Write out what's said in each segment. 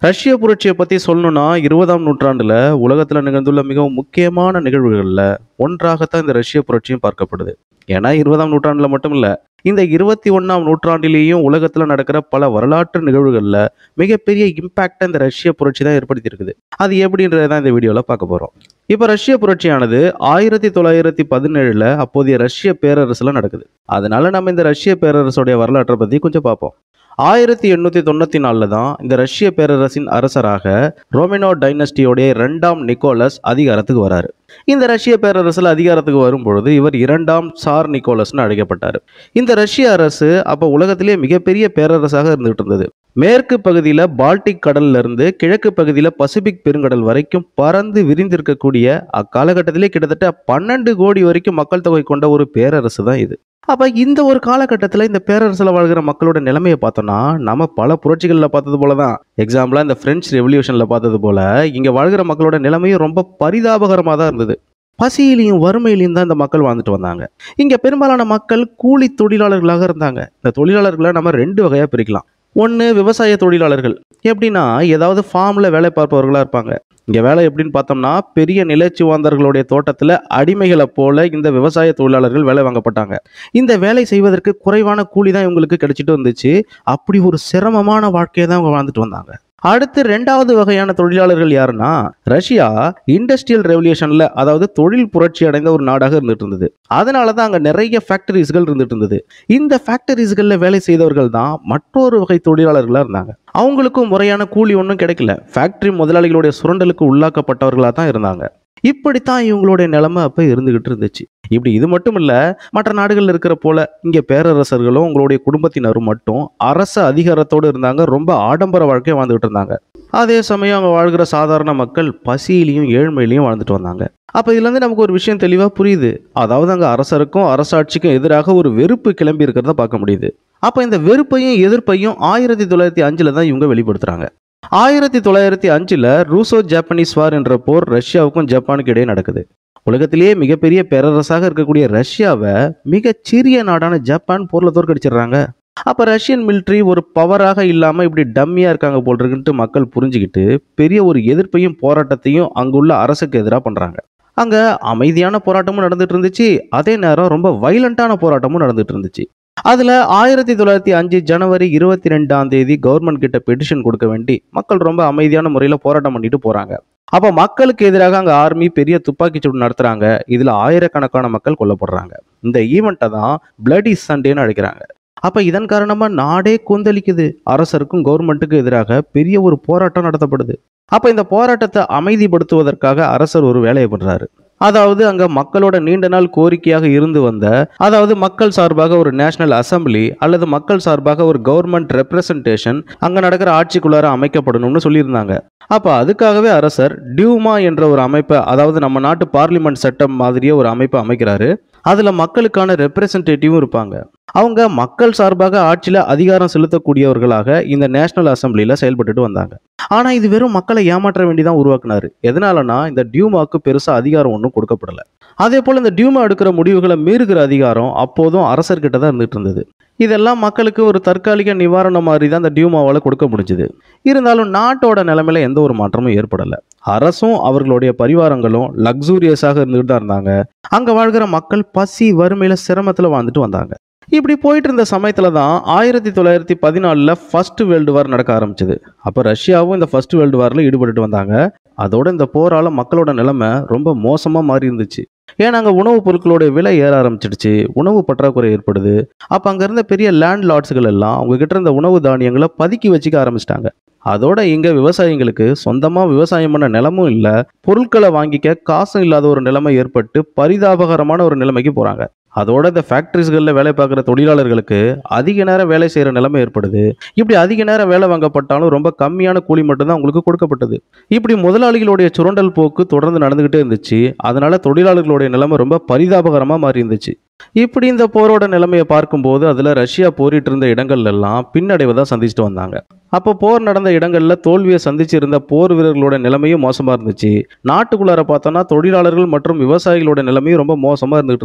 ரஷ்ய புரட்சியை பத்தி சொல்லணும்னா இருபதாம் நூற்றாண்டுல உலகத்துல நிகழ்ந்துள்ள மிகவும் முக்கியமான நிகழ்வுகள்ல ஒன்றாகத்தான் இந்த ரஷ்ய புரட்சியும் பார்க்கப்படுது ஏன்னா இருபதாம் நூற்றாண்டுல மட்டும் இல்ல இந்த இருபத்தி ஒண்ணாம் நூற்றாண்டிலேயும் உலகத்துல நடக்கிற பல வரலாற்று நிகழ்வுகள்ல மிகப்பெரிய இம்பாக்டை இந்த ரஷ்ய புரட்சி தான் ஏற்படுத்தி இருக்குது அது எப்படின்றத தான் இந்த வீடியோல பார்க்க போறோம் இப்போ ரஷ்ய புரட்சியானது ஆயிரத்தி தொள்ளாயிரத்தி பதினேழுல அப்போதைய ரஷ்ய பேரரசுல நடக்குது அதனால நம்ம இந்த ரஷ்ய பேரரசுடைய வரலாற்றை பத்தி கொஞ்சம் பார்ப்போம் ஆயிரத்தி எண்ணூற்றி தொண்ணூற்றி நாலில் தான் இந்த ரஷ்ய பேரரசின் அரசராக ரோமினோ டைனஸ்டியோடைய இரண்டாம் நிக்கோலஸ் அதிகாரத்துக்கு வராரு இந்த ரஷ்ய பேரரசில் அதிகாரத்துக்கு வரும்பொழுது இவர் இரண்டாம் சார் நிக்கோலஸ்னு அழைக்கப்பட்டார் இந்த ரஷ்ய அரசு அப்போ உலகத்திலே மிகப்பெரிய பேரரசாக இருந்துகிட்டு இருந்தது மேற்கு பகுதியில் பால்டிக் கடல்ல இருந்து கிழக்கு பகுதியில் பசிபிக் பெருங்கடல் வரைக்கும் பறந்து விரிந்திருக்கக்கூடிய அக்காலகட்டத்திலே கிட்டத்தட்ட பன்னெண்டு கோடி வரைக்கும் மக்கள் தொகை கொண்ட ஒரு பேரரசு தான் இது அப்போ இந்த ஒரு காலகட்டத்தில் இந்த பேரரசில் வாழ்கிற மக்களோட நிலைமையை பார்த்தோம்னா நம்ம பல புரட்சிகளில் பார்த்தது போல தான் எக்ஸாம்பிளாக இந்த பிரெஞ்சு ரெவல்யூஷனில் பார்த்தது போல இங்கே வாழ்கிற மக்களோட நிலைமையும் ரொம்ப பரிதாபகரமாக தான் இருந்தது பசியிலையும் வறுமையிலையும் தான் இந்த மக்கள் வாழ்ந்துட்டு வந்தாங்க இங்கே பெரும்பாலான மக்கள் கூலி தொழிலாளர்களாக இருந்தாங்க இந்த தொழிலாளர்களை நம்ம ரெண்டு வகையாக பிரிக்கலாம் ஒன்று விவசாய தொழிலாளர்கள் எப்படின்னா ஏதாவது ஃபார்மில் வேலை பார்ப்பவர்களாக இருப்பாங்க இங்கே வேலை எப்படின்னு பார்த்தோம்னா பெரிய நிலச்சுவாந்தர்களுடைய தோட்டத்தில் அடிமைகளை போல இந்த விவசாய தொழிலாளர்கள் வேலை வாங்கப்பட்டாங்க இந்த வேலை செய்வதற்கு குறைவான கூலி தான் இவங்களுக்கு கிடைச்சிட்டு வந்துச்சு அப்படி ஒரு சிரமமான வாழ்க்கையை தான் அவங்க வாழ்ந்துட்டு வந்தாங்க அடுத்து ரெண்டாவது வகையான தொழிலாளர்கள் யாருன்னா ரஷ்யா இண்டஸ்ட்ரியல் ரெவல்யூஷன்ல அதாவது தொழில் புரட்சி அடைந்த ஒரு நாடாக இருந்துட்டு இருந்தது அதனால தான் அங்கே நிறைய ஃபேக்டரிஸ்கள் இருந்துட்டு இருந்தது இந்த ஃபேக்டரிஸ்களில் வேலை செய்தவர்கள் தான் மற்றொரு வகை தொழிலாளர்களாக இருந்தாங்க அவங்களுக்கும் முறையான கூலி ஒன்றும் கிடைக்கல ஃபேக்டரி முதலாளிகளுடைய சுரண்டலுக்கு உள்ளாக்கப்பட்டவர்களாக தான் இருந்தாங்க இப்படித்தான் இவங்களுடைய நிலைமை அப்போ இருந்துகிட்டு இருந்துச்சு இப்படி இது மட்டும் இல்ல மற்ற நாடுகள்ல இருக்கிற போல இங்க பேரரசர்களும் உங்களுடைய குடும்பத்தினரும் மட்டும் அரச அதிகாரத்தோடு இருந்தாங்க ரொம்ப ஆடம்பர வாழ்க்கையை வாழ்ந்துகிட்டு இருந்தாங்க அதே சமயம் அவங்க வாழ்கிற சாதாரண மக்கள் பசியிலையும் ஏழ்மையிலையும் வாழ்ந்துட்டு வந்தாங்க அப்ப இதுல இருந்து நமக்கு ஒரு விஷயம் தெளிவா புரியுது அதாவது அங்க அரசருக்கும் அரசாட்சிக்கும் எதிராக ஒரு வெறுப்பு கிளம்பி இருக்கிறத பார்க்க முடியுது அப்ப இந்த வெறுப்பையும் எதிர்ப்பையும் ஆயிரத்தி தொள்ளாயிரத்தி அஞ்சுல தான் இவங்க வெளிப்படுத்துறாங்க ஆயிரத்தி தொள்ளாயிரத்தி அஞ்சுல ரூசோ ஜாப்பனீஸ் வார் என்ற போர் ரஷ்யாவுக்கும் ஜப்பானுக்கு இடையே நடக்குது உலகத்திலேயே மிகப்பெரிய பேரரசாக இருக்கக்கூடிய ரஷ்யாவை மிகச் சிறிய நாடான ஜப்பான் போர்ல தோற்கடிச்சிடுறாங்க அப்ப ரஷ்யன் மிலிட்ரி ஒரு பவராக இல்லாம இப்படி டம்மியா இருக்காங்க போல் இருக்குன்ட்டு மக்கள் புரிஞ்சுக்கிட்டு பெரிய ஒரு எதிர்ப்பையும் போராட்டத்தையும் அங்குள்ள அரசுக்கு எதிராக பண்றாங்க அங்க அமைதியான போராட்டமும் நடந்துட்டு இருந்துச்சு அதே நேரம் ரொம்ப வைலண்டான போராட்டமும் நடந்துட்டு இருந்துச்சு அதுல ஆயிரத்தி தொள்ளாயிரத்தி அஞ்சு ஜனவரி இருபத்தி ரெண்டாம் தேதி கவர்மெண்ட் கிட்ட பெட்டிஷன் கொடுக்க வேண்டி மக்கள் ரொம்ப அமைதியான முறையில போராட்டம் பண்ணிட்டு போறாங்க அப்ப மக்களுக்கு எதிராக அங்க ஆர்மி பெரிய துப்பாக்கி சூடு நடத்துறாங்க இதுல ஆயிரக்கணக்கான மக்கள் கொல்லப்படுறாங்க இந்த ஈவெண்ட்டை தான் பிளடி சண்டேன்னு அழைக்கிறாங்க அப்ப இதன் காரணமா நாடே கொந்தளிக்குது அரசருக்கும் கவர்மெண்ட்டுக்கும் எதிராக பெரிய ஒரு போராட்டம் நடத்தப்படுது அப்ப இந்த போராட்டத்தை அமைதிப்படுத்துவதற்காக அரசர் ஒரு வேலையை பண்றாரு அதாவது அங்க மக்களோட நீண்ட நாள் கோரிக்கையாக இருந்து வந்த அதாவது மக்கள் சார்பாக ஒரு நேஷனல் அசம்பிளி அல்லது மக்கள் சார்பாக ஒரு கவர்மெண்ட் ரெப்ரசன்டேஷன் அங்க நடக்கிற ஆட்சிக்குள்ளார அமைக்கப்படணும்னு சொல்லியிருந்தாங்க அப்ப அதுக்காகவே அரசர் டியூமா என்ற ஒரு அமைப்பை அதாவது நம்ம நாட்டு பார்லிமெண்ட் சட்டம் மாதிரியே ஒரு அமைப்பை அமைக்கிறாரு அதுல மக்களுக்கான ரெப்ரசன்டேட்டிவும் இருப்பாங்க அவங்க மக்கள் சார்பாக ஆட்சியில அதிகாரம் செலுத்தக்கூடியவர்களாக இந்த நேஷனல் அசம்பிளில செயல்பட்டுட்டு வந்தாங்க ஆனா இது வெறும் மக்களை ஏமாற்ற வேண்டிதான் உருவாக்குனாரு எதனாலனா இந்த டியூமாக்கு பெருசா அதிகாரம் ஒன்றும் கொடுக்கப்படல அதே போல இந்த டியூமா எடுக்கிற முடிவுகளை மீறுகிற அதிகாரம் அப்போதும் அரசர்கிட்ட தான் இருந்துட்டு இருந்தது இதெல்லாம் மக்களுக்கு ஒரு தற்காலிக நிவாரணம் மாதிரி தான் இந்த டியூமாவால் கொடுக்க முடிஞ்சுது இருந்தாலும் நாட்டோட நிலைமையில எந்த ஒரு மாற்றமும் ஏற்படலை அரசும் அவர்களுடைய பரிவாரங்களும் லக்ஸூரியஸாக இருந்துட்டு தான் இருந்தாங்க அங்க வாழ்கிற மக்கள் பசி வறுமையில சிரமத்துல வாழ்ந்துட்டு வந்தாங்க இப்படி போயிட்டு இருந்த சமயத்துல தான் ஆயிரத்தி தொள்ளாயிரத்தி பதினாலில் ஃபர்ஸ்ட் வேர்ல்டு வார் நடக்க ஆரம்பிச்சது அப்போ ரஷ்யாவும் இந்த ஃபர்ஸ்ட் வேர்ல்டு வாரில் ஈடுபட்டுட்டு வந்தாங்க அதோட இந்த போரால மக்களோட நிலைமை ரொம்ப மோசமாக மாறி இருந்துச்சு ஏன்னா அங்கே உணவுப் பொருட்களோட விலை ஏற ஆரம்பிச்சிடுச்சு உணவு பற்றாக்குறை ஏற்படுது அப்போ அங்கே இருந்த பெரிய லேண்ட் லார்ட்ஸுகள் எல்லாம் அவங்க கிட்ட இருந்த உணவு தானியங்களை பதுக்கி வச்சுக்க ஆரம்பிச்சிட்டாங்க அதோட இங்க விவசாயிங்களுக்கு சொந்தமா விவசாயம் பண்ண நிலமும் இல்ல பொருட்களை வாங்கிக்க காசும் இல்லாத ஒரு நிலைமை ஏற்பட்டு பரிதாபகரமான ஒரு நிலைமைக்கு போறாங்க அதோட இந்த ஃபேக்டரிஸ்களில் வேலை பார்க்குற தொழிலாளர்களுக்கு அதிக நேரம் வேலை செய்கிற நிலைமை ஏற்படுது இப்படி அதிக நேரம் வேலை வாங்கப்பட்டாலும் ரொம்ப கம்மியான கூலி மட்டும்தான் அவங்களுக்கு கொடுக்கப்பட்டது இப்படி முதலாளிகளுடைய சுரண்டல் போக்கு தொடர்ந்து நடந்துகிட்டே இருந்துச்சு அதனால தொழிலாளர்களுடைய நிலைமை ரொம்ப பரிதாபகரமாக மாறி இருந்துச்சு இப்படி இந்த போரோட நிலைமையை பார்க்கும்போது அதில் ரஷ்யா போரிட்டு இருந்த இடங்கள்ல எல்லாம் பின்னடைவை தான் சந்திச்சுட்டு வந்தாங்க அப்போ போர் நடந்த இடங்கள்ல தோல்வியை சந்திச்சிருந்த போர் வீரர்களோட நிலைமையும் மோசமா இருந்துச்சு நாட்டுக்குள்ளார பார்த்தோன்னா தொழிலாளர்கள் மற்றும் விவசாயிகளோட நிலைமையும் ரொம்ப மோசமா இருந்துகிட்டு இருந்தது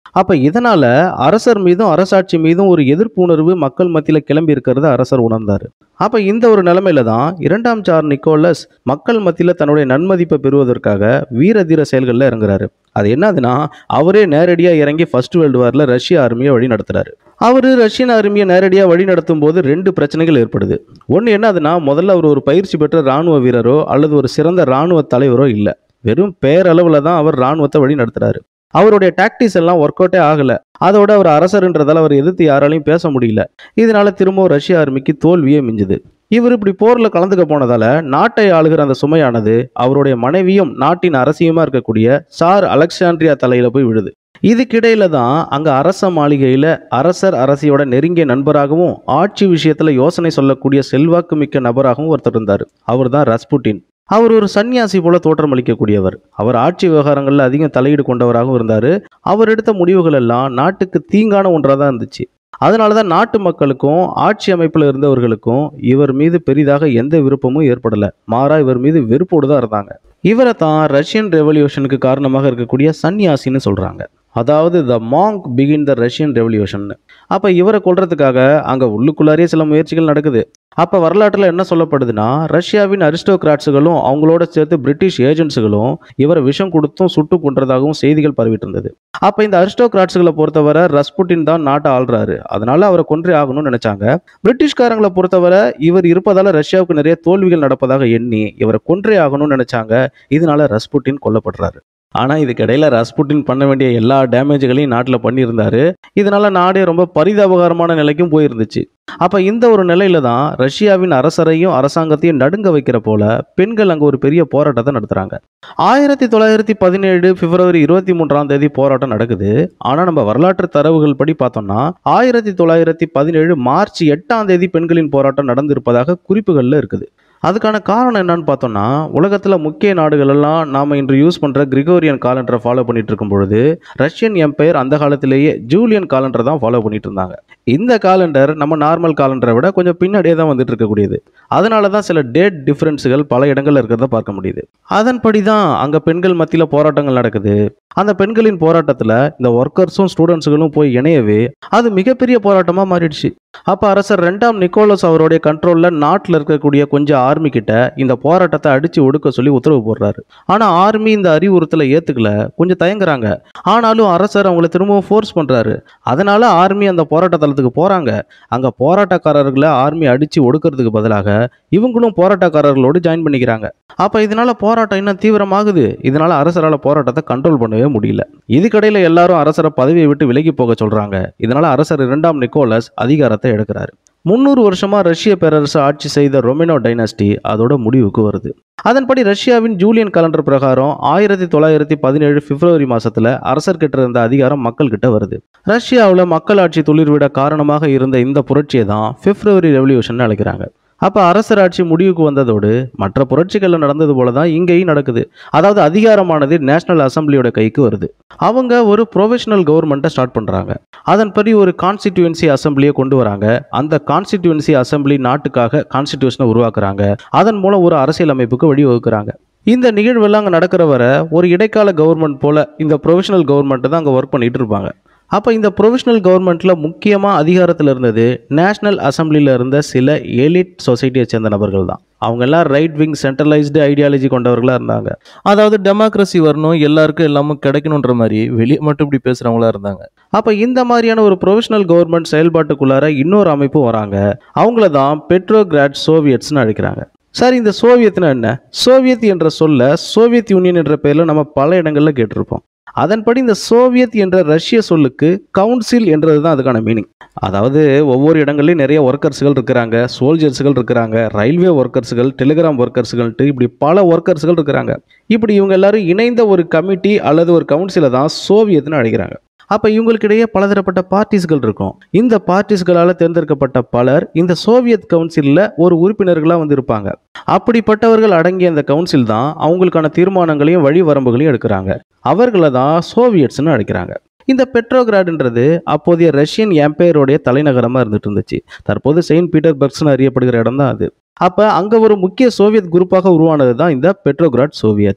அப்ப இதனால அரசர் மீதும் அரசாட்சி மீதும் ஒரு எதிர்ப்பு உணர்வு மக்கள் மத்தியில கிளம்பி இருக்கிறத அரசர் உணர்ந்தாரு அப்ப இந்த ஒரு நிலைமையில தான் இரண்டாம் சார் நிக்கோலஸ் மக்கள் மத்தியில தன்னுடைய நன்மதிப்பை பெறுவதற்காக வீர தீர செயல்களில் இறங்குறாரு அது என்னதுன்னா அவரே நேரடியாக இறங்கி ஃபர்ஸ்ட் வேர்ல்டு வாரில் ரஷ்ய ஆர்மியை வழி நடத்துறாரு அவர் ரஷ்யன் ஆர்மியை நேரடியாக வழி நடத்தும் போது ரெண்டு பிரச்சனைகள் ஏற்படுது ஒன்று என்னதுன்னா முதல்ல அவர் ஒரு பயிற்சி பெற்ற ராணுவ வீரரோ அல்லது ஒரு சிறந்த ராணுவ தலைவரோ இல்லை வெறும் பேரளவில் தான் அவர் ராணுவத்தை வழி நடத்துறாரு அவருடைய டாக்டிஸ் எல்லாம் ஒர்க் அவுட்டே ஆகல அதோட அவர் அரசர்ன்றதால அவர் எதிர்த்து யாராலையும் பேச முடியல இதனால திரும்பவும் ரஷ்ய ஆர்மிக்கு தோல்வியே மிஞ்சுது இவர் இப்படி போர்ல கலந்துக்க போனதால நாட்டை ஆளுகிற அந்த சுமையானது அவருடைய மனைவியும் நாட்டின் அரசியுமா இருக்கக்கூடிய சார் அலெக்சாண்ட்ரியா தலையில போய் விழுது இதுக்கிடையில தான் அங்க அரச மாளிகையில அரசர் அரசியோட நெருங்கிய நண்பராகவும் ஆட்சி விஷயத்துல யோசனை சொல்லக்கூடிய செல்வாக்கு மிக்க நபராகவும் ஒருத்தர் இருந்தார் அவர் தான் ரஸ்புட்டின் அவர் ஒரு சன்னியாசி போல தோற்றமளிக்கக்கூடியவர் அவர் ஆட்சி விவகாரங்களில் அதிகம் தலையீடு கொண்டவராகவும் இருந்தார் அவர் எடுத்த முடிவுகள் எல்லாம் நாட்டுக்கு தீங்கான ஒன்றாக தான் இருந்துச்சு அதனால தான் நாட்டு மக்களுக்கும் ஆட்சி அமைப்பில் இருந்தவர்களுக்கும் இவர் மீது பெரிதாக எந்த விருப்பமும் ஏற்படலை மாறா இவர் மீது வெறுப்போடு தான் இருந்தாங்க இவரை தான் ரஷ்யன் ரெவல்யூஷனுக்கு காரணமாக இருக்கக்கூடிய சன்னியாசின்னு சொல்கிறாங்க அதாவது the monk begin the Russian revolution அப்போ இவரை கொல்றதுக்காக அங்கே உள்ளுக்குள்ளாரே சில முயற்சிகள் நடக்குது அப்போ வரலாற்றில் என்ன சொல்லப்படுதுன்னா ரஷ்யாவின் அரிஸ்டோகிராட்ஸுகளும் அவங்களோட சேர்த்து பிரிட்டிஷ் ஏஜென்ட்ஸுகளும் இவரை விஷம் கொடுத்தும் சுட்டு கொன்றதாகவும் செய்திகள் பரவிட்டு இருந்தது அப்போ இந்த அரிஸ்டோகிராட்ஸுகளை பொறுத்தவரை ரஸ்புட்டின் தான் நாட்டை ஆள்றாரு அதனால அவரை கொன்றே ஆகணும்னு நினைச்சாங்க பிரிட்டிஷ்காரங்களை பொறுத்தவரை இவர் இருப்பதால ரஷ்யாவுக்கு நிறைய தோல்விகள் நடப்பதாக எண்ணி இவரை கொன்றே ஆகணும்னு நினைச்சாங்க இதனால ரஸ்புட்டின் கொல்லப்படுறாரு ஆனால் இதுக்கிடையில் ரஸ்புட்டின் பண்ண வேண்டிய எல்லா டேமேஜ்களையும் நாட்டில் பண்ணியிருந்தாரு இதனால நாடே ரொம்ப பரிதாபகரமான நிலைக்கும் போயிருந்துச்சு அப்போ இந்த ஒரு நிலையில தான் ரஷ்யாவின் அரசரையும் அரசாங்கத்தையும் நடுங்க வைக்கிற போல பெண்கள் அங்கே ஒரு பெரிய போராட்டத்தை நடத்துகிறாங்க ஆயிரத்தி தொள்ளாயிரத்தி பதினேழு பிப்ரவரி இருபத்தி மூன்றாம் தேதி போராட்டம் நடக்குது ஆனால் நம்ம வரலாற்று தரவுகள் படி பார்த்தோம்னா ஆயிரத்தி தொள்ளாயிரத்தி பதினேழு மார்ச் எட்டாம் தேதி பெண்களின் போராட்டம் நடந்திருப்பதாக குறிப்புகளில் இருக்குது அதுக்கான காரணம் என்னன்னு பார்த்தோம்னா உலகத்தில் முக்கிய நாடுகள் எல்லாம் நாம் இன்று யூஸ் பண்ணுற கிரிகோரியன் காலண்டரை ஃபாலோ பண்ணிட்டு இருக்கும் பொழுது ரஷ்யன் எம்பையர் அந்த காலத்திலேயே ஜூலியன் காலண்டர் தான் ஃபாலோ பண்ணிட்டு இருந்தாங்க இந்த காலண்டர் நம்ம நார்மல் காலண்டரை விட கொஞ்சம் பின்னாடியே தான் வந்துட்டு இருக்கக்கூடியது அதனால தான் சில டேட் டிஃப்ரென்ஸுகள் பல இடங்கள்ல இருக்கிறத பார்க்க முடியுது அதன்படி தான் அங்கே பெண்கள் மத்தியில் போராட்டங்கள் நடக்குது அந்த பெண்களின் போராட்டத்தில் இந்த ஒர்க்கர்ஸும் ஸ்டூடெண்ட்ஸுகளும் போய் இணையவே அது மிகப்பெரிய போராட்டமாக மாறிடுச்சு அப்போ அரசர் ரெண்டாம் நிக்கோலஸ் அவருடைய கண்ட்ரோலில் நாட்டில் இருக்கக்கூடிய கொஞ்சம் ஆர்மி கிட்ட இந்த போராட்டத்தை அடித்து ஒடுக்க சொல்லி உத்தரவு போடுறாரு ஆனால் ஆர்மி இந்த அறிவுறுத்தலை ஏற்றுக்கல கொஞ்சம் தயங்குறாங்க ஆனாலும் அரசர் அவங்கள திரும்பவும் ஃபோர்ஸ் பண்ணுறாரு அதனால ஆர்மி அந்த போராட்ட தளத்துக்கு போகிறாங்க அங்கே போராட்டக்காரர்களை ஆர்மி அடித்து ஒடுக்கிறதுக்கு பதிலாக இவங்களும் போராட்டக்காரர்களோடு ஜாயின் பண்ணிக்கிறாங்க அப்போ இதனால போராட்டம் இன்னும் தீவிரமாகுது இதனால அரசரால் போராட்டத்தை கண்ட்ரோல் பண்ணவே முடியல இதுக்கடையில் எல்லாரும் அரசரை பதவியை விட்டு விலகி போக சொல்றாங்க இதனால அரசர் இரண்டாம் நிக்கோலஸ் அதிகாரத்தை எடுக்கிறாரு முந்நூறு வருஷமா ரஷ்ய பேரரசு ஆட்சி செய்த ரொமெனோ டைனாஸ்டி அதோட முடிவுக்கு வருது அதன்படி ரஷ்யாவின் ஜூலியன் காலண்டர் பிரகாரம் ஆயிரத்தி தொள்ளாயிரத்தி பதினேழு பிப்ரவரி மாசத்துல அரசர்கிட்ட இருந்த அதிகாரம் மக்கள் கிட்ட வருது ரஷ்யாவில் மக்களாட்சி துளிர்விட காரணமாக இருந்த இந்த புரட்சியை தான் பிப்ரவரி ரெவல்யூஷன் அழைக்கிறாங்க அப்போ அரசராட்சி முடிவுக்கு வந்ததோடு மற்ற புரட்சிகளில் நடந்தது போல தான் இங்கேயும் நடக்குது அதாவது அதிகாரமானது நேஷனல் அசம்பிளியோட கைக்கு வருது அவங்க ஒரு ப்ரொஃபஷனல் கவர்மெண்ட்டை ஸ்டார்ட் பண்ணுறாங்க அதன்படி ஒரு கான்ஸ்டிடியூன்சி அசம்பிளியை கொண்டு வராங்க அந்த கான்ஸ்டிடியூன்சி அசம்பிளி நாட்டுக்காக கான்ஸ்டிடியூஷனை உருவாக்குறாங்க அதன் மூலம் ஒரு அரசியல் அமைப்புக்கு வழிவகுக்கிறாங்க இந்த நிகழ்வெல்லாம் அங்கே நடக்கிற வர ஒரு இடைக்கால கவர்மெண்ட் போல இந்த ப்ரொஃபஷனல் கவர்மெண்ட் தான் அங்கே ஒர்க் பண்ணிட்டு இருப்பாங்க அப்போ இந்த ப்ரொவிஷனல் கவர்மெண்ட்டில் முக்கியமாக அதிகாரத்தில் இருந்தது நேஷனல் அசம்பிளியில் இருந்த சில எலிட் சொசைட்டியை சேர்ந்த நபர்கள் தான் அவங்க எல்லாம் ரைட் விங் சென்ட்ரலைஸ்டு ஐடியாலஜி கொண்டவர்களாக இருந்தாங்க அதாவது டெமோக்ரஸி வரணும் எல்லாருக்கும் எல்லாமும் கிடைக்கணுன்ற மாதிரி வெளியே மட்டும் இப்படி பேசுகிறவங்களா இருந்தாங்க அப்போ இந்த மாதிரியான ஒரு ப்ரொஃபஷனல் கவர்மெண்ட் செயல்பாட்டுக்குள்ளார இன்னொரு அமைப்பும் வராங்க அவங்கள தான் பெட்ரோகிராட் சோவியட்ஸ்னு அழைக்கிறாங்க சார் இந்த சோவியத்னா என்ன சோவியத் என்ற சொல்ல சோவியத் யூனியன் என்ற பெயரில் நம்ம பல இடங்களில் கேட்டிருப்போம் அதன்படி இந்த சோவியத் என்ற ரஷ்ய சொல்லுக்கு கவுன்சில் என்றது தான் அதுக்கான மீனிங் அதாவது ஒவ்வொரு இடங்கள்லையும் நிறைய ஒர்க்கர்ஸுகள் இருக்கிறாங்க சோல்ஜர்ஸுகள் இருக்கிறாங்க ரயில்வே ஒர்க்கர்ஸுகள் டெலிகிராம் ஒர்க்கர்ஸுகள்ட்டு இப்படி பல ஒர்க்கர்ஸுகள் இருக்கிறாங்க இப்படி இவங்க எல்லாரும் இணைந்த ஒரு கமிட்டி அல்லது ஒரு கவுன்சிலை தான் சோவியத்னு அழைக்கிறாங்க அப்போ இவங்களுக்கிடையே பலதரப்பட்ட பார்ட்டிஸ்கள் இருக்கும் இந்த பார்ட்டிஸ்களால் தேர்ந்தெடுக்கப்பட்ட பலர் இந்த சோவியத் கவுன்சிலில் ஒரு உறுப்பினர்களாக வந்து இருப்பாங்க அப்படிப்பட்டவர்கள் அடங்கிய இந்த கவுன்சில் தான் அவங்களுக்கான தீர்மானங்களையும் வழி வரம்புகளையும் எடுக்கிறாங்க அவர்களை தான் சோவியட்ஸ்னு அழைக்கிறாங்க இந்த பெட்ரோகிராடுன்றது அப்போதைய ரஷ்யன் எம்பையருடைய தலைநகரமாக இருந்துட்டு இருந்துச்சு தற்போது செயின்ட் பீட்டர்பர்க்ஸ்னு அறியப்படுகிற இடம் தான் அது அப்போ அங்கே ஒரு முக்கிய சோவியத் குரூப்பாக உருவானது தான் இந்த பெட்ரோகிராட் சோவியட்ஸ்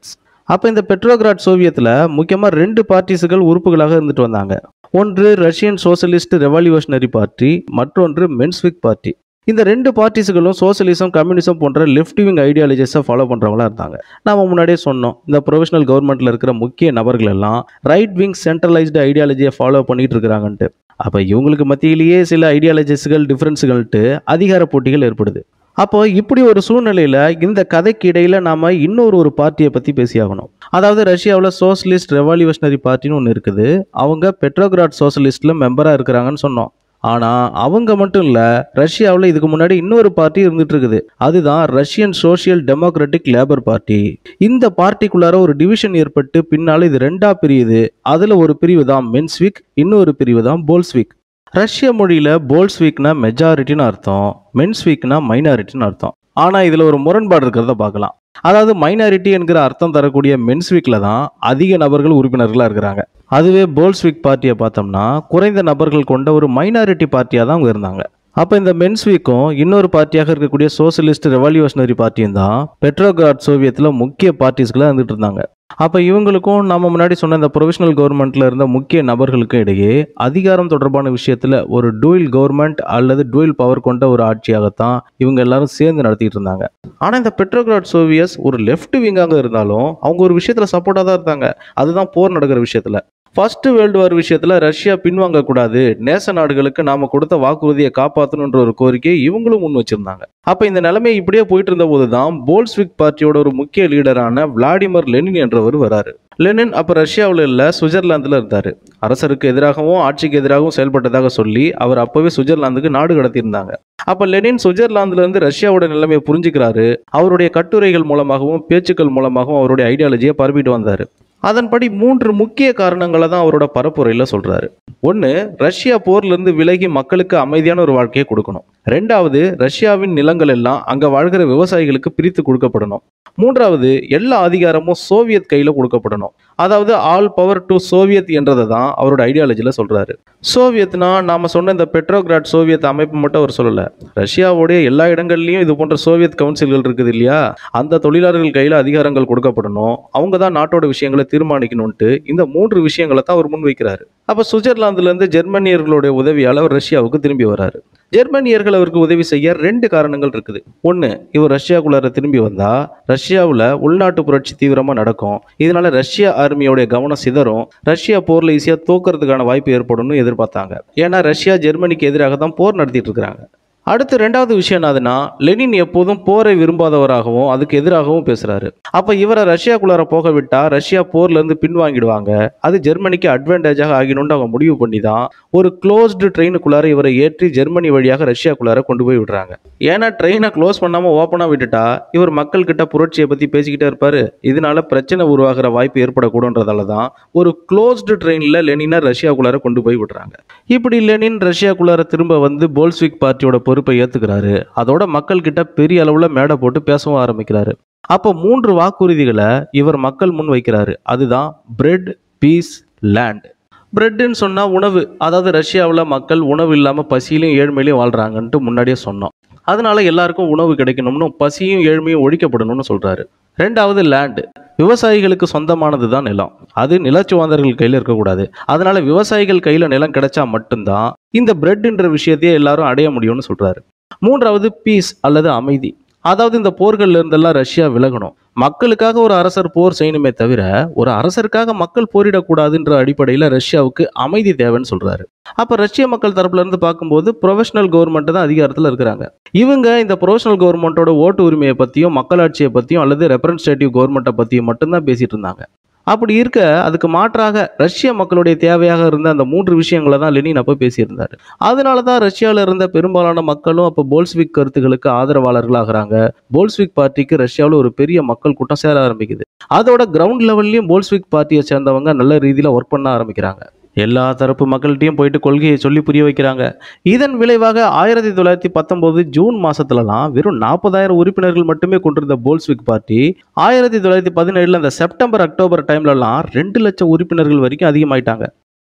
அப்போ இந்த பெட்ரோகிராட் சோவியத்தில் முக்கியமாக ரெண்டு பார்ட்டிஸுகள் உறுப்புகளாக இருந்துட்டு வந்தாங்க ஒன்று ரஷ்யன் சோசலிஸ்ட் ரெவல்யூஷனரி பார்ட்டி மற்றொன்று மென்ஸ்விக் பார்ட்டி இந்த ரெண்டு பார்ட்டிஸுகளும் சோசியலிசம் கம்யூனிசம் போன்ற லெஃப்ட் விங் ஐடியாலஜிஸை ஃபாலோ பண்ணுறவங்களா இருந்தாங்க நாம முன்னாடியே சொன்னோம் இந்த ப்ரொஃபஷனல் கவர்மெண்ட்டில் இருக்கிற முக்கிய நபர்கள் எல்லாம் ரைட் விங் சென்ட்ரலைஸ்டு ஐடியாலஜியை ஃபாலோ பண்ணிட்டு இருக்கிறாங்கன்ட்டு அப்போ இவங்களுக்கு மத்தியிலேயே சில ஐடியாலஜிஸ்கள் டிஃப்ரென்ஸுகள்ட்டு அதிகார போட்டிகள் ஏற்படுது அப்போ இப்படி ஒரு சூழ்நிலையில இந்த கதைக்கு இடையில நாம இன்னொரு ஒரு பார்ட்டியை பத்தி பேசியாகணும் அதாவது ரஷ்யாவில் சோசியலிஸ்ட் ரெவல்யூஷனரி பார்ட்டின்னு ஒன்று இருக்குது அவங்க பெட்ரோகிராட் சோசியலிஸ்ட்ல மெம்பரா இருக்கிறாங்கன்னு சொன்னோம் ஆனா அவங்க மட்டும் இல்ல ரஷ்யாவில் இதுக்கு முன்னாடி இன்னொரு பார்ட்டி இருந்துட்டு இருக்குது அதுதான் Russian social democratic labour party இந்த பார்ட்டிக்குள்ளார ஒரு டிவிஷன் ஏற்பட்டு பின்னால இது ரெண்டா பிரியுது அதுல ஒரு பிரிவு தான் மென்ஸ்விக் இன்னொரு பிரிவு தான் போல்ஸ்விக் ரஷ்ய மொழியில போல்ஸ்விக்னா மெஜாரிட்டின்னு அர்த்தம் மென்ஸ்விக்னா மைனாரிட்டின்னு அர்த்தம் ஆனா இதுல ஒரு முரண்பாடு இருக்கிறத பார்க்கலாம் அதாவது மைனாரிட்டி என்கிற அர்த்தம் தரக்கூடிய மென்ஸ்விக்ல தான் அதிக நபர்கள் உறுப்பினர்களா இருக்கிறாங்க அதுவே போல்ஸ்விக் பார்ட்டியை பார்த்தோம்னா குறைந்த நபர்கள் கொண்ட ஒரு மைனாரிட்டி பார்ட்டியா தான் அவங்க இருந்தாங்க அப்போ இந்த மென்ஸ்விக்கும் இன்னொரு பார்ட்டியாக இருக்கக்கூடிய சோசியலிஸ்ட் ரெவல்யூஷனரி பார்ட்டியும் தான் பெட்ரோகிராட் சோவியத்தில் முக்கிய பார்ட்டிஸ்களாக இருந்துட்டு இருந்தாங்க அப்போ இவங்களுக்கும் நம்ம முன்னாடி சொன்ன இந்த ப்ரொஃபஷனல் கவர்மெண்ட்ல இருந்த முக்கிய நபர்களுக்கும் இடையே அதிகாரம் தொடர்பான விஷயத்தில் ஒரு டூயல் கவர்மெண்ட் அல்லது டூயல் பவர் கொண்ட ஒரு ஆட்சியாகத்தான் இவங்க எல்லாரும் சேர்ந்து நடத்திட்டு இருந்தாங்க ஆனால் இந்த பெட்ரோகிராட் சோவியஸ் ஒரு லெஃப்ட் விங்காக இருந்தாலும் அவங்க ஒரு விஷயத்தில் சப்போர்ட்டாக தான் இருந்தாங்க அதுதான் போர் நடக்கிற விஷயத்தில் ஃபர்ஸ்ட் வேர்ல்டு வார் விஷயத்துல ரஷ்யா பின்வாங்க கூடாது நேச நாடுகளுக்கு நாம கொடுத்த வாக்குறுதியை காப்பாற்றணுன்ற ஒரு கோரிக்கையை இவங்களும் முன் வச்சிருந்தாங்க அப்ப இந்த நிலைமை இப்படியே போயிட்டு இருந்த போதுதான் போல்ஸ்விக் பார்ட்டியோட ஒரு முக்கிய லீடரான விளாடிமிர் லெனின் என்றவர் வராரு லெனின் அப்ப ரஷ்யாவில் இல்ல சுவிட்சர்லாந்துல இருந்தாரு அரசருக்கு எதிராகவும் ஆட்சிக்கு எதிராகவும் செயல்பட்டதாக சொல்லி அவர் அப்பவே சுவிட்சர்லாந்துக்கு நாடு கடத்தியிருந்தாங்க அப்ப லெனின் சுவிட்சர்லாந்துல இருந்து ரஷ்யாவோட நிலைமையை புரிஞ்சுக்கிறாரு அவருடைய கட்டுரைகள் மூலமாகவும் பேச்சுக்கள் மூலமாகவும் அவருடைய ஐடியாலஜியை பரப்பிட்டு வந்தாரு அதன்படி மூன்று முக்கிய காரணங்களை தான் அவரோட பரப்புரையில் சொல்றாரு ஒன்று ரஷ்யா போர்லேருந்து விலகி மக்களுக்கு அமைதியான ஒரு வாழ்க்கையை கொடுக்கணும் ரெண்டாவது ரஷ்யாவின் நிலங்கள் எல்லாம் அங்கே வாழ்கிற விவசாயிகளுக்கு பிரித்து கொடுக்கப்படணும் மூன்றாவது எல்லா அதிகாரமும் சோவியத் கையில் கொடுக்கப்படணும் அதாவது ஆல் பவர் டு சோவியத் என்றதை தான் அவரோட ஐடியாலஜியில் சொல்றாரு சோவியத்னா நாம சொன்ன இந்த பெட்ரோகிராட் சோவியத் அமைப்பு மட்டும் அவர் சொல்லல ரஷ்யாவுடைய எல்லா இடங்கள்லையும் இது போன்ற சோவியத் கவுன்சில்கள் இருக்குது இல்லையா அந்த தொழிலாளர்கள் கையில் அதிகாரங்கள் கொடுக்கப்படணும் அவங்க தான் நாட்டோட விஷயங்களை தீர்மானிக்கணும்ட்டு இந்த மூன்று விஷயங்களை தான் அவர் முன்வைக்கிறாரு அப்போ சுவிட்சர்லாந்துலேருந்து ஜெர்மனியர்களுடைய உதவியால் அவர் ரஷ்யாவுக்கு திரும்பி வராரு ஜெர்மனியர்கள் அவருக்கு உதவி செய்ய ரெண்டு காரணங்கள் இருக்குது ஒன்று இவர் ரஷ்யாக்குள்ளார திரும்பி வந்தா ரஷ்யாவில் உள்நாட்டு புரட்சி தீவிரமாக நடக்கும் இதனால ரஷ்யா ஆர்மியோடைய கவனம் சிதறும் ரஷ்யா போர்ல ஈஸியாக தோக்கிறதுக்கான வாய்ப்பு ஏற்படும்னு எதிர்பார்த்தாங்க ஏன்னா ரஷ்யா ஜெர்மனிக்கு எதிராக தான் போர் நடத்திட்டு இருக்கிறாங்க அடுத்து ரெண்டாவது விஷயம் என்னதுன்னா லெனின் எப்போதும் போரை விரும்பாதவராகவும் அதுக்கு எதிராகவும் பேசுறாரு அப்ப இவரை ரஷ்யாக்குள்ளார போக விட்டா ரஷ்யா போர்ல இருந்து பின்வாங்கிடுவாங்க அது ஜெர்மனிக்கு அட்வான்டேஜாக ஆகினும்னு அவங்க முடிவு பண்ணி தான் ஒரு க்ளோஸ்டு ட்ரெயினுக்குள்ளார இவரை ஏற்றி ஜெர்மனி வழியாக ரஷ்யாக்குள்ளார கொண்டு போய் விடுறாங்க ஏன்னா ட்ரெயினை க்ளோஸ் பண்ணாம ஓப்பனா விட்டுட்டா இவர் மக்கள் கிட்ட புரட்சியை பத்தி பேசிக்கிட்டே இருப்பாரு இதனால பிரச்சனை உருவாகிற வாய்ப்பு ஏற்படக்கூடுன்றதால தான் ஒரு க்ளோஸ்டு ட்ரெயின்ல லெனினை ரஷ்யாக்குள்ளார கொண்டு போய் விடுறாங்க இப்படி லெனின் ரஷ்யாக்குள்ளார திரும்ப வந்து போல்ஸ்விக் பார்ட்டியோட பொறுப்பை ஏத்துக்கிறாரு அதோட மக்கள் கிட்ட பெரிய அளவுல மேடை போட்டு பேசவும் ஆரம்பிக்கிறாரு அப்போ மூன்று வாக்குறுதிகளை இவர் மக்கள் முன் வைக்கிறாரு அதுதான் பிரெட் பீஸ் லேண்ட் பிரெட்னு சொன்னா உணவு அதாவது ரஷ்யாவில் மக்கள் உணவு இல்லாமல் பசியிலையும் ஏழ்மையிலையும் வாழ்றாங்கன்ட்டு முன்னாடியே சொன்னோம் அதனால எல்லாருக்கும் உணவு கிடைக்கணும்னு பசியும் ஏழ்மையும் ஒழிக்கப்படணும்னு சொல்றாரு ரெண்டாவது லேண்டு விவசாயிகளுக்கு சொந்தமானது தான் நிலம் அது நிலச்சுவாந்தர்கள் கையில் இருக்கக்கூடாது அதனால விவசாயிகள் கையில் நிலம் கிடைச்சா மட்டும்தான் இந்த பிரெட்ன்ற விஷயத்தையே எல்லாரும் அடைய முடியும்னு சொல்றாரு மூன்றாவது பீஸ் அல்லது அமைதி அதாவது இந்த போர்கள்ல இருந்தெல்லாம் ரஷ்யா விலகணும் மக்களுக்காக ஒரு அரசர் போர் செய்யணுமே தவிர ஒரு அரசருக்காக மக்கள் போரிடக்கூடாதுன்ற அடிப்படையில் ரஷ்யாவுக்கு அமைதி தேவைன்னு சொல்றாரு அப்ப ரஷ்ய மக்கள் தரப்புல இருந்து பார்க்கும்போது ப்ரொஃபஷனல் கவர்மெண்ட் தான் அதிகாரத்தில் இருக்கிறாங்க இவங்க இந்த ப்ரொஃபஷனல் கவர்மெண்ட்டோட ஓட்டு உரிமையை பத்தியும் மக்களாட்சியை பத்தியும் அல்லது ரெப்ரன்ஸ்டேட்டிவ் கவர்மெண்ட்டை பத்தியும் மட்டும்தான் பேசிட்டு இருந்தாங்க அப்படி இருக்க அதுக்கு மாற்றாக ரஷ்ய மக்களுடைய தேவையாக இருந்த அந்த மூன்று விஷயங்களை தான் லெனின் அப்போ பேசியிருந்தார் அதனால தான் ரஷ்யாவில் இருந்த பெரும்பாலான மக்களும் அப்போ போல்ஸ்விக் கருத்துக்களுக்கு ஆதரவாளர்களாகிறாங்க போல்ஸ்விக் பார்ட்டிக்கு ரஷ்யாவில் ஒரு பெரிய மக்கள் கூட்டம் சேர ஆரம்பிக்குது அதோட கிரவுண்ட் லெவல்லையும் போல்ஸ்விக் பார்ட்டியை சேர்ந்தவங்க நல்ல ரீதியில் ஒர்க் பண்ண ஆரம்பிக்கிறாங்க எல்லா தரப்பு மக்கள்கிட்டையும் போயிட்டு கொள்கையை சொல்லி புரிய வைக்கிறாங்க இதன் விளைவாக ஆயிரத்தி தொள்ளாயிரத்தி பத்தொன்பது ஜூன் மாசத்துலலாம் வெறும் நாற்பதாயிரம் உறுப்பினர்கள் மட்டுமே கொண்டிருந்த போல்ஸ்விக் பார்ட்டி ஆயிரத்தி தொள்ளாயிரத்தி பதினேழுல அந்த செப்டம்பர் அக்டோபர் டைம்லலாம் ரெண்டு லட்சம் உறுப்பினர்கள் வரைக்கும் அதிகமாயிட்டாங்க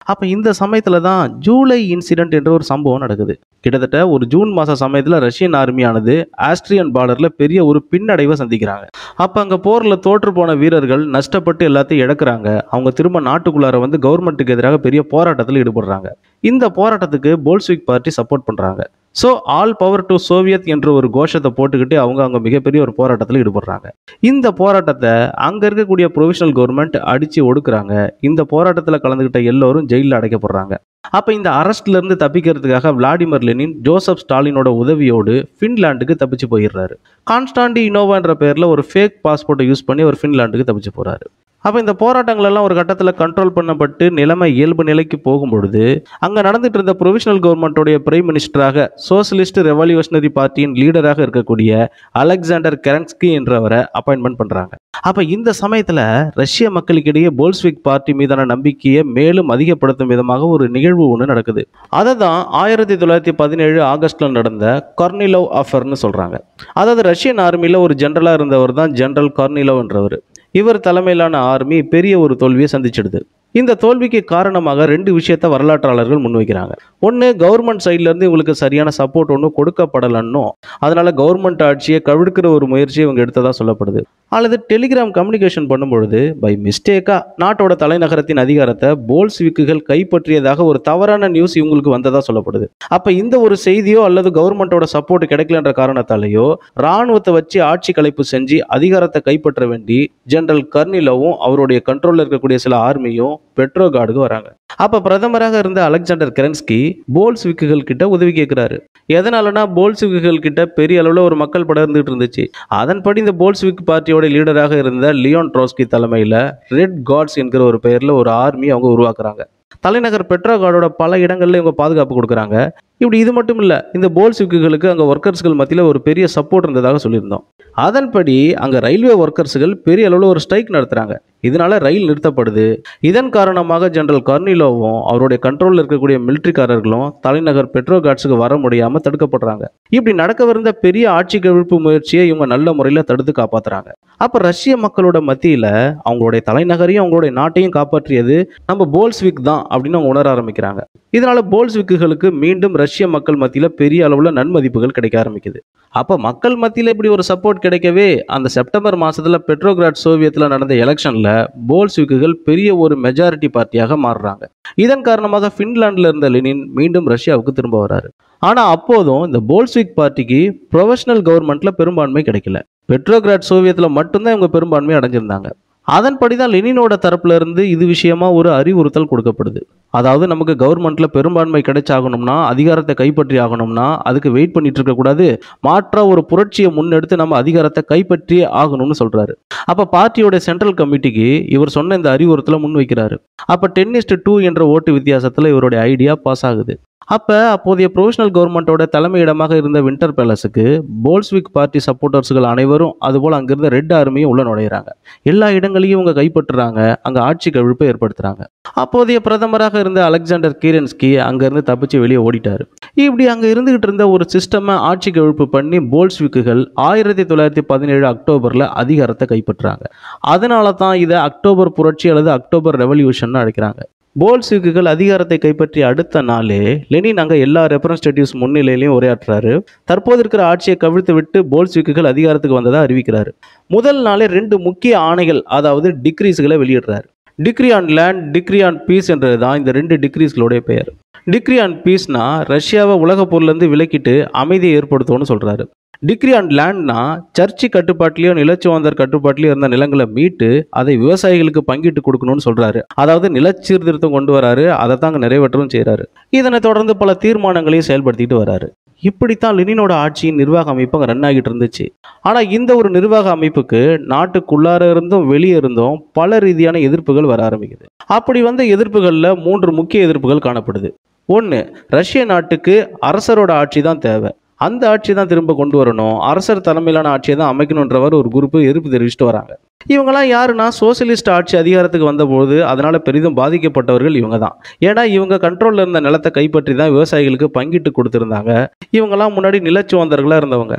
அப்போ இந்த சமயத்தில் தான் ஜூலை இன்சிடென்ட் என்ற ஒரு சம்பவம் நடக்குது கிட்டத்தட்ட ஒரு ஜூன் மாத சமயத்தில் ரஷ்யன் ஆர்மியானது ஆஸ்ட்ரியன் பார்டரில் பெரிய ஒரு பின்னடைவை சந்திக்கிறாங்க அப்போ அங்கே போரில் தோற்று போன வீரர்கள் நஷ்டப்பட்டு எல்லாத்தையும் இழக்கிறாங்க அவங்க திரும்ப நாட்டுக்குள்ளார வந்து கவர்மெண்ட்டுக்கு எதிராக பெரிய போராட்டத்தில் ஈடுபடுறாங்க இந்த போராட்டத்துக்கு போல்ஸ்விக் பார்ட்டி சப்போர்ட் பண்ணுறாங்க so all power to Soviet என்ற ஒரு கோஷத்தை போட்டுக்கிட்டு அவங்க அங்கே மிகப்பெரிய ஒரு போராட்டத்தில் ஈடுபடுறாங்க இந்த போராட்டத்தை அங்கே இருக்கக்கூடிய ப்ரொவிஷனல் கவர்மெண்ட் அடித்து ஒடுக்குறாங்க இந்த போராட்டத்தில் கலந்துக்கிட்ட எல்லோரும் ஜெயிலில் அடைக்கப்படுறாங்க அப்போ இந்த அரஸ்ட்ல இருந்து தப்பிக்கிறதுக்காக விளாடிமிர் லெனின் ஜோசப் ஸ்டாலினோட உதவியோடு ஃபின்லாண்டுக்கு தப்பிச்சு போயிடுறாரு கான்ஸ்டாண்டி இனோவான்ற பேரில் ஒரு ஃபேக் பாஸ்போர்ட்டை யூஸ் பண்ணி அவர் ஃபின்லாண்டுக்கு தப்பிச்சு போகிறாரு அப்போ இந்த போராட்டங்கள் எல்லாம் ஒரு கட்டத்தில் கண்ட்ரோல் பண்ணப்பட்டு நிலைமை இயல்பு நிலைக்கு போகும்பொழுது அங்கே நடந்துட்டு இருந்த ப்ரொவிஷனல் கவர்மெண்ட்டோடைய பிரைம் மினிஸ்டராக சோசியலிஸ்ட் ரெவல்யூஷனரி பார்ட்டியின் லீடராக இருக்கக்கூடிய அலெக்சாண்டர் கெரன்ஸ்கி என்றவரை அப்பாயின்மெண்ட் பண்ணுறாங்க அப்போ இந்த சமயத்தில் ரஷ்ய மக்களுக்கிடையே போல்ஸ்விக் பார்ட்டி மீதான நம்பிக்கையை மேலும் அதிகப்படுத்தும் விதமாக ஒரு நிகழ்வு ஒன்று நடக்குது அதை தான் ஆயிரத்தி தொள்ளாயிரத்தி பதினேழு ஆகஸ்ட்ல நடந்த கர்னிலவ் ஆஃபர்னு சொல்கிறாங்க அதாவது ரஷ்யன் ஆர்மியில் ஒரு ஜென்ரலாக இருந்தவர் தான் ஜென்ரல் கர்னிலவ் என்றவர் இவர் தலைமையிலான ஆர்மி பெரிய ஒரு தோல்வியை சந்திச்சிடுது இந்த தோல்விக்கு காரணமாக ரெண்டு விஷயத்த வரலாற்றாளர்கள் முன்வைக்கிறாங்க ஒன்று கவர்மெண்ட் சைட்லேருந்து இவங்களுக்கு சரியான சப்போர்ட் ஒன்றும் கொடுக்கப்படலன்னோ அதனால கவர்மெண்ட் ஆட்சியை கவிழ்க்கிற ஒரு முயற்சியை இவங்க எடுத்ததா சொல்லப்படுது அல்லது டெலிகிராம் கம்யூனிகேஷன் பண்ணும்பொழுது பை மிஸ்டேக்கா நாட்டோட தலைநகரத்தின் அதிகாரத்தை போல்ஸ்விக்குகள் கைப்பற்றியதாக ஒரு தவறான நியூஸ் இவங்களுக்கு வந்ததா சொல்லப்படுது அப்ப இந்த ஒரு செய்தியோ அல்லது கவர்மெண்டோட சப்போர்ட் கிடைக்கலன்ற காரணத்தாலேயோ ராணுவத்தை வச்சு ஆட்சி கலைப்பு செஞ்சு அதிகாரத்தை கைப்பற்ற வேண்டி ஜெனரல் கர்னிலவும் அவருடைய கண்ட்ரோல்ல இருக்கக்கூடிய சில ஆர்மியும் பெட்ரோகார்டுக்கு வராங்க அப்ப பிரதமராக இருந்த அலெக்சாண்டர் கெரன்ஸ்கி போல்ஸ்விக்குகள் கிட்ட உதவி கேட்கிறாரு எதனாலனா போல்ஸ்விக்குகள் கிட்ட பெரிய அளவில் ஒரு மக்கள் படம் இருந்துகிட்டு இருந்துச்சு அதன்படி இந்த போல்ஸ்விக் பார்ட்டியோட லீடராக இருந்த லியோன் ட்ரோஸ்கி தலைமையில் ரெட் காட்ஸ் என்கிற ஒரு பெயரில் ஒரு ஆர்மி அவங்க உருவாக்குறாங்க தலைநகர் பெட்ரோகார்டோட பல இடங்கள்ல இவங்க பாதுகாப்பு கொடுக்குறாங்க இப்படி இது மட்டும் இல்லை இந்த போல்ஸ்விக்குகளுக்கு அங்கே ஒர்க்கர்ஸ்கள் மத்தியில் ஒரு பெரிய சப்போர்ட் இருந்ததாக சொல்லியிருந்தோம் அதன்படி அங்கே ரயில்வே ஒர்க்கர்ஸுகள் பெரிய அளவில் ஒரு ஸ்ட்ரைக் நடத்துகிறாங்க இதனால ரயில் நிறுத்தப்படுது இதன் காரணமாக ஜெனரல் கர்னிலோவும் அவருடைய கண்ட்ரோலில் இருக்கக்கூடிய மிலிட்ரிக்காரர்களும் தலைநகர் பெட்ரோகாட்ஸுக்கு வர முடியாமல் தடுக்கப்படுறாங்க இப்படி நடக்கவிருந்த பெரிய ஆட்சி கவிழ்ப்பு முயற்சியை இவங்க நல்ல முறையில் தடுத்து காப்பாத்துறாங்க அப்போ ரஷ்ய மக்களோட மத்தியில் அவங்களுடைய தலைநகரையும் அவங்களுடைய நாட்டையும் காப்பாற்றியது நம்ம போல்ஸ்விக் தான் அப்படின்னு அவங்க உணர ஆரம்பிக்கிறாங்க இதனால போல்ஸ்விக்குகளுக்கு மீண்டும் ரஷ்ய மக்கள் மத்தியில் பெரிய அளவில் நன்மதிப்புகள் கிடைக்க ஆரம்பிக்குது அப்போ மக்கள் மத்தியில் இப்படி ஒரு சப்போர்ட் கிடைக்கவே அந்த செப்டம்பர் மாசத்துல பெட்ரோகிராட் சோவியத்தில் நடந்த எலெக்ஷனில் போல்ஸ்விக்குகள் பெரிய ஒரு மெஜாரிட்டி பார்ட்டியாக மாறுறாங்க இதன் காரணமாக ஃபின்லாண்டில் இருந்த லெனின் மீண்டும் ரஷ்யாவுக்கு திரும்ப வராரு ஆனால் அப்போதும் இந்த போல்ஸ்விக் பார்ட்டிக்கு ப்ரொஃபஷனல் கவர்மெண்ட்ல பெரும்பான்மை கிடைக்கல பெட்ரோகிராட் சோவியத்தில் மட்டும்தான் இவங்க பெரும்பான்மை அடைஞ்சிருந்தாங்க அதன்படி தான் லெனினோட தரப்புல இருந்து இது விஷயமா ஒரு அறிவுறுத்தல் கொடுக்கப்படுது அதாவது நமக்கு கவர்மெண்ட்ல பெரும்பான்மை கிடைச்சாகணும்னா அதிகாரத்தை கைப்பற்றி ஆகணும்னா அதுக்கு வெயிட் பண்ணிட்டு இருக்க கூடாது மாற்றா ஒரு புரட்சியை முன்னெடுத்து நம்ம அதிகாரத்தை கைப்பற்றி ஆகணும்னு சொல்றாரு அப்ப பார்ட்டியோட சென்ட்ரல் கமிட்டிக்கு இவர் சொன்ன இந்த அறிவுறுத்தலை முன்வைக்கிறாரு அப்ப டென்னிஸ்ட் டூ என்ற ஓட்டு வித்தியாசத்துல இவருடைய ஐடியா பாஸ் ஆகுது அப்ப அப்போதைய ப்ரொஃபஷனல் கவர்மெண்ட்டோட தலைமையிடமாக இருந்த வின்டர் பேலஸுக்கு போல்ஸ்விக் பார்ட்டி சப்போர்ட்டர்ஸ்கள் அனைவரும் அதுபோல் அங்கிருந்த ரெட் ஆர்மியும் உள்ள நுழையிறாங்க எல்லா இடங்களையும் இவங்க கைப்பற்றுறாங்க அங்க ஆட்சி கவிழ்ப்பை ஏற்படுத்துறாங்க அப்போதைய பிரதமராக இருந்த அலெக்சாண்டர் கீரன்ஸ்கி அங்கிருந்து தப்பிச்சு வெளியே ஓடிட்டாரு இப்படி அங்க இருந்துகிட்டு இருந்த ஒரு சிஸ்டமை ஆட்சி கவிழ்ப்பு பண்ணி போல்ஸ்விக்குகள் ஆயிரத்தி தொள்ளாயிரத்தி பதினேழு அக்டோபர்ல அதிகாரத்தை கைப்பற்றுறாங்க அதனால தான் இதை அக்டோபர் புரட்சி அல்லது அக்டோபர் ரெவல்யூஷன் அழைக்கிறாங்க போல்ஸ்விக்குகள் அதிகாரத்தை கைப்பற்றிய அடுத்த நாளே லெனின் அங்கே எல்லா ரெப்ரஸன்டேட்டிவ்ஸ் முன்னிலையிலையும் உரையாற்றுறாரு தற்போது இருக்கிற ஆட்சியை கவிழ்த்து விட்டு போல்ஸ்விக்குகள் அதிகாரத்துக்கு வந்ததா அறிவிக்கிறாரு முதல் நாளே ரெண்டு முக்கிய ஆணைகள் அதாவது டிக்ரீஸ்களை வெளியிடுறாரு decree on land decree on peace என்றது தான் இந்த ரெண்டு டிக்ரீஸ்களுடைய பெயர் டிக்ரி ஆன் பீஸ்னா ரஷ்யாவை உலகப் போர்லேருந்து விலக்கிட்டு அமைதியை ஏற்படுத்தும்னு சொல்றாரு டிக்ரி ஆன் லேண்ட்னா சர்ச்சு கட்டுப்பாட்டிலையோ நிலச்சுவாந்தர் கட்டுப்பாட்டிலையோ இருந்த நிலங்களை மீட்டு அதை விவசாயிகளுக்கு பங்கிட்டு கொடுக்கணும்னு சொல்றாரு அதாவது நிலச்சீர்திருத்தம் கொண்டு வராரு அதை தாங்க நிறைவேற்றவும் செய்றாரு இதனை தொடர்ந்து பல தீர்மானங்களையும் செயல்படுத்திட்டு வராரு இப்படித்தான் லெனினோட ஆட்சியின் நிர்வாக அமைப்பு அங்கே ரன் ஆகிட்டு இருந்துச்சு ஆனால் இந்த ஒரு நிர்வாக அமைப்புக்கு நாட்டுக்குள்ளார இருந்தும் வெளியே இருந்தும் பல ரீதியான எதிர்ப்புகள் வர ஆரம்பிக்குது அப்படி வந்த எதிர்ப்புகளில் மூன்று முக்கிய எதிர்ப்புகள் காணப்படுது ஒன்று ரஷ்ய நாட்டுக்கு அரசரோட ஆட்சி தான் தேவை அந்த ஆட்சி தான் திரும்ப கொண்டு வரணும் அரசர் தலைமையிலான ஆட்சியை தான் அமைக்கணுன்றவர் ஒரு குரூப்பு எதிர்ப்பு தெரிவிச்சுட்டு வராங்க இவங்கெல்லாம் யாருன்னா சோசியலிஸ்ட் ஆட்சி அதிகாரத்துக்கு வந்தபோது அதனால பெரிதும் பாதிக்கப்பட்டவர்கள் இவங்க தான் ஏன்னா இவங்க கண்ட்ரோல்ல இருந்த நிலத்தை கைப்பற்றி தான் விவசாயிகளுக்கு பங்கிட்டு கொடுத்துருந்தாங்க இவங்கெல்லாம் முன்னாடி நிலச்சுவந்தர்களாக இருந்தவங்க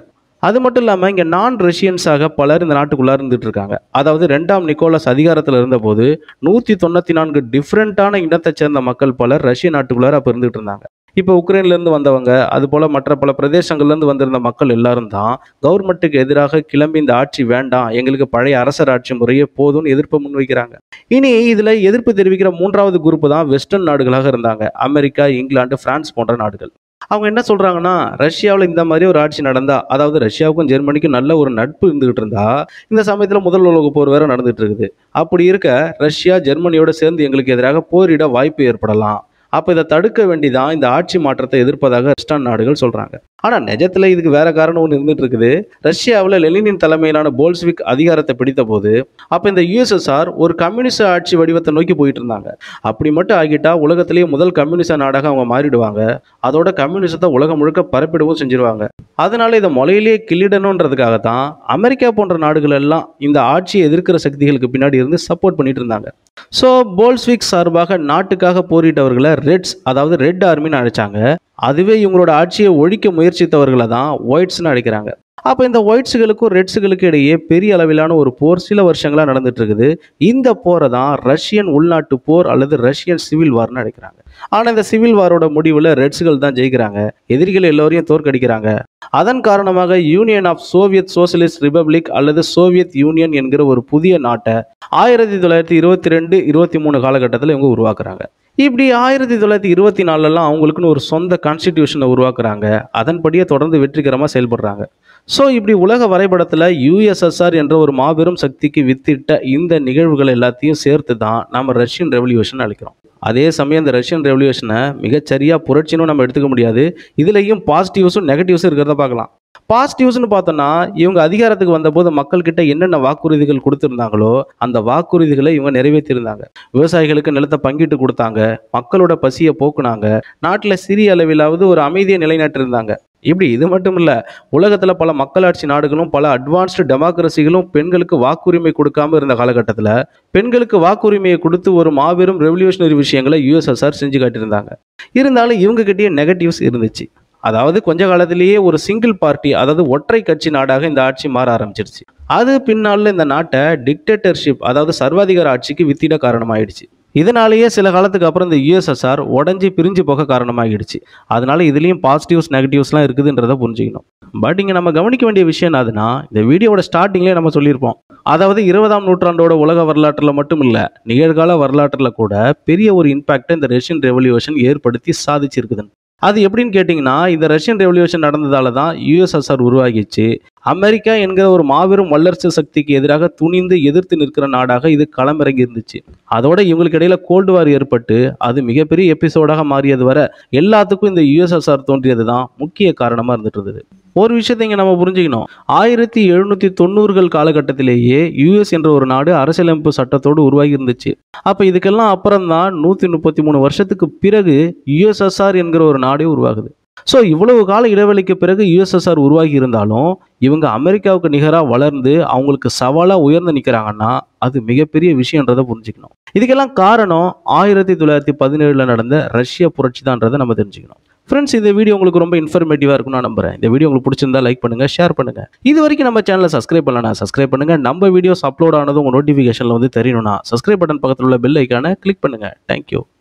அது மட்டும் இல்லாமல் இங்கே நான் ரஷ்யன்ஸாக பலர் இந்த நாட்டுக்குள்ளார இருந்துட்டு இருக்காங்க அதாவது ரெண்டாம் நிக்கோலஸ் அதிகாரத்தில் இருந்தபோது நூற்றி தொண்ணூற்றி நான்கு டிஃப்ரெண்ட்டான இனத்தை சேர்ந்த மக்கள் பலர் ரஷ்ய நாட்டுக்குள்ளார அப்போ இருந்துட்டு இருந்தாங்க இப்போ உக்ரைன்லேருந்து வந்தவங்க அது போல் மற்ற பல பிரதேசங்கள்லேருந்து வந்திருந்த மக்கள் எல்லாரும் தான் கவர்மெண்ட்டுக்கு எதிராக கிளம்பி இந்த ஆட்சி வேண்டாம் எங்களுக்கு பழைய அரசர் ஆட்சி முறையே போதும்னு எதிர்ப்பு முன்வைக்கிறாங்க இனி இதில் எதிர்ப்பு தெரிவிக்கிற மூன்றாவது குரூப் தான் வெஸ்டர்ன் நாடுகளாக இருந்தாங்க அமெரிக்கா இங்கிலாந்து பிரான்ஸ் போன்ற நாடுகள் அவங்க என்ன சொல்றாங்கன்னா ரஷ்யாவில் இந்த மாதிரி ஒரு ஆட்சி நடந்தா அதாவது ரஷ்யாவுக்கும் ஜெர்மனிக்கும் நல்ல ஒரு நட்பு இருந்துகிட்டு இருந்தா இந்த சமயத்தில் முதல் உலக போர் வேற நடந்துட்டு இருக்குது அப்படி இருக்க ரஷ்யா ஜெர்மனியோட சேர்ந்து எங்களுக்கு எதிராக போரிட வாய்ப்பு ஏற்படலாம் அப்போ இதை தடுக்க வேண்டிதான் இந்த ஆட்சி மாற்றத்தை எதிர்ப்பதாக வெஸ்டர்ன் நாடுகள் சொல்றாங்க ஆனால் நிஜத்தில் இதுக்கு வேற காரணம் ஒன்று இருந்துட்டு இருக்குது ரஷ்யாவில் லெனினின் தலைமையிலான போல்ஸ்விக் அதிகாரத்தை பிடித்த போது அப்போ இந்த யுஎஸ்எஸ்ஆர் ஒரு கம்யூனிஸ்ட் ஆட்சி வடிவத்தை நோக்கி போயிட்டு இருந்தாங்க அப்படி மட்டும் ஆகிட்டா உலகத்திலேயே முதல் கம்யூனிஸ்ட் நாடாக அவங்க மாறிடுவாங்க அதோட கம்யூனிசத்தை உலகம் முழுக்க பரப்பிடவும் செஞ்சிருவாங்க அதனால இதை முளையிலேயே கிள்ளிடணுன்றதுக்காக தான் அமெரிக்கா போன்ற நாடுகள் எல்லாம் இந்த ஆட்சியை எதிர்க்கிற சக்திகளுக்கு பின்னாடி இருந்து சப்போர்ட் பண்ணிட்டு இருந்தாங்க ஸோ போல்ஸ்விக் சார்பாக நாட்டுக்காக போரிட்டவர்களை ரெட்ஸ் அதாவது ரெட் ஆர்மின்னு அழைச்சாங்க அதுவே இவங்களோட ஆட்சியை ஒழிக்க முயற்சித்தவர்களை தான் ஒயிட்ஸ்னு அழைக்கிறாங்க அப்போ இந்த ஒயிட்ஸுகளுக்கும் ரெட்ஸுகளுக்கும் இடையே பெரிய அளவிலான ஒரு போர் சில வருஷங்களாக நடந்துட்டு இருக்குது இந்த போரை தான் ரஷ்யன் உள்நாட்டு போர் அல்லது ரஷ்யன் சிவில் வார்னு அழைக்கிறாங்க ஆனால் இந்த சிவில் வாரோட முடிவில் ரெட்ஸுகள் தான் ஜெயிக்கிறாங்க எதிரிகள் எல்லோரையும் தோற்கடிக்கிறாங்க அதன் காரணமாக union of Soviet socialist republic அல்லது சோவியத் யூனியன் என்கிற ஒரு புதிய நாட்டை ஆயிரத்தி தொள்ளாயிரத்தி இருபத்தி ரெண்டு இருபத்தி மூணு காலகட்டத்தில் இவங்க உருவாக்குறாங்க இப்படி ஆயிரத்தி தொள்ளாயிரத்தி இருபத்தி நாலுலாம் அவங்களுக்குன்னு ஒரு சொந்த கான்ஸ்டிடியூஷனை உருவாக்குறாங்க அதன்படியே தொடர்ந்து வெற்றிகரமாக செயல்படுறாங்க ஸோ இப்படி உலக வரைபடத்தில் யூஎஸ்எஸ்ஆர் என்ற ஒரு மாபெரும் சக்திக்கு வித்திட்ட இந்த நிகழ்வுகள் எல்லாத்தையும் சேர்த்து தான் நம்ம ரஷ்யன் ரெவல்யூஷன் அழைக்கிறோம் அதே சமயம் இந்த ரஷ்யன் ரெவல்யூஷனை மிகச்சரியாக புரட்சினும் நம்ம எடுத்துக்க முடியாது இதுலேயும் பாசிட்டிவ்ஸும் நெகட்டிவ்ஸும் இருக்கிறத பார்க்கலாம் பாசிட்டிவ்ஸ்னு பார்த்தோன்னா இவங்க அதிகாரத்துக்கு வந்தபோது மக்கள்கிட்ட என்னென்ன வாக்குறுதிகள் கொடுத்துருந்தாங்களோ அந்த வாக்குறுதிகளை இவங்க நிறைவேற்றியிருந்தாங்க விவசாயிகளுக்கு நிலத்தை பங்கிட்டு கொடுத்தாங்க மக்களோட பசியை போக்குனாங்க நாட்டில் சிறிய அளவிலாவது ஒரு அமைதியை நிலைநாட்டியிருந்தாங்க இப்படி இது மட்டும் இல்லை உலகத்தில் பல மக்களாட்சி நாடுகளும் பல அட்வான்ஸ்டு டெமோக்ரஸிகளும் பெண்களுக்கு வாக்குரிமை கொடுக்காம இருந்த காலகட்டத்தில் பெண்களுக்கு வாக்குரிமையை கொடுத்து ஒரு மாபெரும் ரெவல்யூஷனரி விஷயங்களை யுஎஸ்எஸ்ஆர் செஞ்சு காட்டியிருந்தாங்க இருந்தாலும் இவங்க கிட்டேயே நெகட்டிவ்ஸ் இருந்துச்சு அதாவது கொஞ்ச காலத்திலேயே ஒரு சிங்கிள் பார்ட்டி அதாவது ஒற்றை கட்சி நாடாக இந்த ஆட்சி மாற ஆரம்பிச்சிருச்சு அது பின்னால இந்த நாட்டை டிக்டேட்டர்ஷிப் அதாவது சர்வாதிகார ஆட்சிக்கு வித்திட காரணமாயிடுச்சு இதனாலேயே சில காலத்துக்கு அப்புறம் இந்த யுஎஸ்எஸ்ஆர் உடஞ்சி பிரிஞ்சு போக காரணமாகிடுச்சு அதனால இதுலேயும் பாசிட்டிவ்ஸ் நெகட்டிவ்ஸ்லாம் இருக்குதுன்றதை புரிஞ்சுக்கணும் பட் இங்கே நம்ம கவனிக்க வேண்டிய விஷயம் என்னதுன்னா இந்த வீடியோவோட ஸ்டார்டிங்லேயே நம்ம சொல்லியிருப்போம் அதாவது இருபதாம் நூற்றாண்டோட உலக வரலாற்றில் மட்டும் இல்லை நிகழ்கால வரலாற்றில் கூட பெரிய ஒரு இம்பாக்டை இந்த ரஷ்யன் ரெவல்யூஷன் ஏற்படுத்தி சாதிச்சிருக்குதுன்னு அது எப்படின்னு கேட்டிங்கன்னா இந்த ரஷ்யன் ரெவல்யூஷன் நடந்ததால தான் யுஎஸ்எஸ்ஆர் உருவாகிச்சு அமெரிக்கா என்கிற ஒரு மாபெரும் வல்லரசு சக்திக்கு எதிராக துணிந்து எதிர்த்து நிற்கிற நாடாக இது களமிறங்கி இருந்துச்சு அதோட இவங்களுக்கு இடையில கோல்டு வார் ஏற்பட்டு அது மிகப்பெரிய எபிசோடாக மாறியது வரை எல்லாத்துக்கும் இந்த யுஎஸ்எஸ்ஆர் தோன்றியது தான் முக்கிய காரணமாக இருந்துட்டு இருந்தது ஒரு விஷயத்தை இங்கே நம்ம புரிஞ்சுக்கணும் ஆயிரத்தி எழுநூற்றி தொண்ணூறுகள் காலகட்டத்திலேயே யுஎஸ் என்ற ஒரு நாடு அரசியலமைப்பு சட்டத்தோடு உருவாகி இருந்துச்சு அப்போ இதுக்கெல்லாம் அப்புறம் தான் நூற்றி முப்பத்தி மூணு வருஷத்துக்கு பிறகு யுஎஸ்எஸ்ஆர் என்கிற ஒரு நாடே உருவாகுது ஸோ இவ்வளவு கால இடைவெளிக்கு பிறகு யுஎஸ்எஸ்ஆர் உருவாகி இருந்தாலும் இவங்க அமெரிக்காவுக்கு நிகராக வளர்ந்து அவங்களுக்கு சவாலாக உயர்ந்து நிற்கிறாங்கன்னா அது மிகப்பெரிய விஷயன்றதை புரிஞ்சுக்கணும் இதுக்கெல்லாம் காரணம் ஆயிரத்தி தொள்ளாயிரத்தி பதினேழில் நடந்த ரஷ்ய புரட்சி தான்றதை நம்ம தெரிஞ்சுக்கணும் ஃப்ரெண்ட்ஸ் இந்த வீடியோ உங்களுக்கு ரொம்ப இன்ஃபர்மேட்டிவாக இருக்கும்னு நான் நம்புறேன் இந்த வீடியோ உங்களுக்கு பிடிச்சிருந்தா லைக் பண்ணுங்க ஷேர் பண்ணுங்க இது வரைக்கும் நம்ம சேனலை சப்ஸ்கிரைப் பண்ணலாம் சப்ஸ்கிரைப் பண்ணுங்க நம்ம வீடியோஸ் அப்லோட் ஆனதும் உங்கள் நோட்டிஃபிகேஷனில் வந்து தெரியணும்னா சப்ஸ்கிரைப் பட்டன் பக்கத்தில் உள்ள பெல் ஐக்கானை கிளிக் பண்ணுங்க தேங்க்யூ